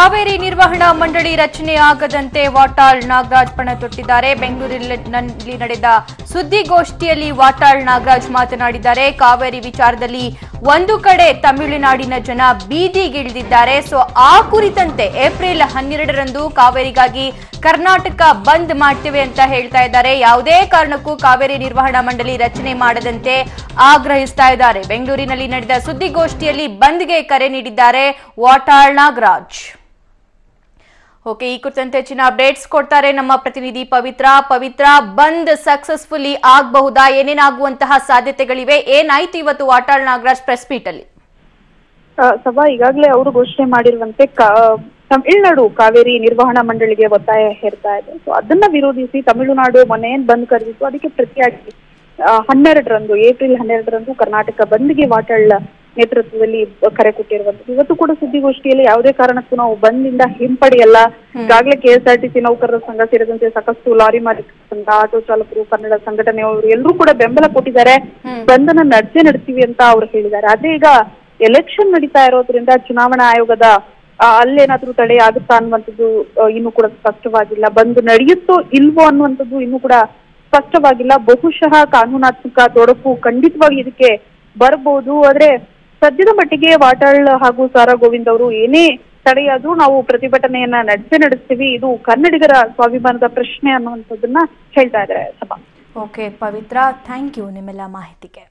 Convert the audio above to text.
ಕಾವೇರಿ ನಿರ್ವಹಣಾ ಮಂಡಳಿ ರಚನೆ ಆಗದಂತೆ ವಾಟಾಳ್ ನಾಗರಾಜ್ ಪಣ ತೊಟ್ಟಿದ್ದಾರೆ ಬೆಂಗಳೂರಿನಲ್ಲಿ ನಡೆದ ಸುದ್ದಿಗೋಷ್ಠಿಯಲ್ಲಿ ವಾಟಾಳ್ ನಾಗರಾಜ್ ಮಾತನಾಡಿದ್ದಾರೆ ಕಾವೇರಿ ವಿಚಾರದಲ್ಲಿ ಒಂದು ಕಡೆ ತಮಿಳುನಾಡಿನ ಜನ ಬೀದಿಗಿಳಿದಿದ್ದಾರೆ ಸೊ ಆ ಕುರಿತಂತೆ ಏಪ್ರಿಲ್ ಹನ್ನೆರಡರಂದು ಕಾವೇರಿಗಾಗಿ ಕರ್ನಾಟಕ ಬಂದ್ ಮಾಡ್ತೇವೆ ಅಂತ ಹೇಳ್ತಾ ಇದ್ದಾರೆ ಯಾವುದೇ ಕಾರಣಕ್ಕೂ ಕಾವೇರಿ ನಿರ್ವಹಣಾ ಮಂಡಳಿ ರಚನೆ ಮಾಡದಂತೆ ಆಗ್ರಹಿಸ್ತಾ ಇದ್ದಾರೆ ಬೆಂಗಳೂರಿನಲ್ಲಿ ನಡೆದ ಸುದ್ದಿಗೋಷ್ಠಿಯಲ್ಲಿ ಬಂದ್ಗೆ ಕರೆ ನೀಡಿದ್ದಾರೆ ವಾಟಾಳ್ ನಾಗರಾಜ್ ಓಕೆ ಈ ಕುರಿತಂತೆ ಹೆಚ್ಚಿನ ಅಪ್ಡೇಟ್ಸ್ ಕೊಡ್ತಾರೆ ನಮ್ಮ ಪ್ರತಿನಿಧಿ ಪವಿತ್ರ ಪವಿತ್ರ ಬಂದ್ ಸಕ್ಸಸ್ಫುಲಿ ಆಗಬಹುದಾ ಏನೇನಾಗುವಂತಹ ಸಾಧ್ಯತೆಗಳಿವೆ ಏನಾಯ್ತು ಇವತ್ತು ವಾಟಾಳ್ ನಾಗರಾಜ್ ಪ್ರೆಸ್ ಮೀಟ್ ಅಲ್ಲಿ ಆ, ಸಭಾ ಈಗಾಗಲೇ ಅವರು ಘೋಷಣೆ ಮಾಡಿರುವಂತೆ ಕಾ- ತಮಿಳುನಾಡು ಕಾವೇರಿ ನಿರ್ವಹಣಾ ಮಂಡಳಿಗೆ ಒತ್ತಾಯ ಹೇರ್ತಾ ಇದೆ ಸೊ ಅದನ್ನ ವಿರೋಧಿಸಿ ತಮಿಳುನಾಡು ಮೊನ್ನೆ ಏನ್ ಬಂದ್ ಕರೆದಿತ್ತು ಅದಕ್ಕೆ ಪ್ರತಿಯಾಗಿ ಆ, ಹನ್ನೆರಡರಂದು ಏಪ್ರಿಲ್ ಹನ್ನೆರಡರಂದು ಕರ್ನಾಟಕ ಬಂದ್ಗೆ ವಾಟಾಳ್ ನೇತೃತ್ವದಲ್ಲಿ ಕರೆ ಕೊಟ್ಟಿರುವಂತದ್ದು ಇವತ್ತು ಕೂಡ ಸುದ್ದಿಗೋಷ್ಠಿಯಲ್ಲಿ ಯಾವುದೇ ಕಾರಣಕ್ಕೂ ನಾವು ಬಂದಿಂದ ಹಿಂಪಡೆಯಲ್ಲ ಈಗಾಗಲೇ ಕೆಎಸ್ಆರ್ಟಿಸಿ ನೌಕರರ ಸಂಘ ಸೇರಿದಂತೆ ಸಾಕಷ್ಟು ಲಾರಿ ಮಾಲೀಕರ ಸಂಘ ಆಟೋ ಚಾಲಕರು ಕನ್ನಡ ಸಂಘಟನೆಯವರು ಎಲ್ಲರೂ ಕೂಡ ಬೆಂಬಲ ಕೊಟ್ಟಿದ್ದಾರೆ ಬಂದನ್ನ ನಡೆಸೇ ನಡೆಸ್ತೀವಿ ಅಂತ ಅವ್ರು ಹೇಳಿದ್ದಾರೆ ಆದ್ರೆ ಈಗ ಎಲೆಕ್ಷನ್ ನಡೀತಾ ಇರೋದ್ರಿಂದ ಚುನಾವಣಾ ಆಯೋಗದ ಆ, ಅಲ್ಲೇನಾದ್ರೂ ತಡೆ ಆಗುತ್ತಾ ಅನ್ನುವಂಥದ್ದು ಆ, ಇನ್ನೂ ಕೂಡ ಸ್ಪಷ್ಟವಾಗಿಲ್ಲ ಬಂದು ನಡೆಯುತ್ತೋ ಇಲ್ವೋ ಅನ್ನುವಂಥದ್ದು ಇನ್ನೂ ಕೂಡ ಸ್ಪಷ್ಟವಾಗಿಲ್ಲ ಬಹುಶಃ ಕಾನೂನಾತ್ಮಕ ತೊಡಕು ಖಂಡಿತವಾಗಿ ಇದಕ್ಕೆ ಬರಬಹುದು ಆದ್ರೆ ಸದ್ಯದ ಮಟ್ಟಿಗೆ ವಾಟಾಳ್ ಹಾಗೂ ಸಾರಾ ಗೋವಿಂದ್ ಅವರು ಏನೇ ತಡೆಯಾದ್ರೂ ನಾವು ಪ್ರತಿಭಟನೆಯನ್ನ ನಡೆಸೇ ನಡೆಸ್ತೀವಿ ಇದು ಕನ್ನಡಿಗರ ಸ್ವಾಭಿಮಾನದ ಪ್ರಶ್ನೆ ಅನ್ನುವಂಥದ್ದನ್ನ ಹೇಳ್ತಾ ಇದ್ದಾರೆ ಸಭಾ ಓಕೆ ಪವಿತ್ರ ಥ್ಯಾಂಕ್ ಯು ನಿಮ್ಮೆಲ್ಲ ಮಾಹಿತಿಗೆ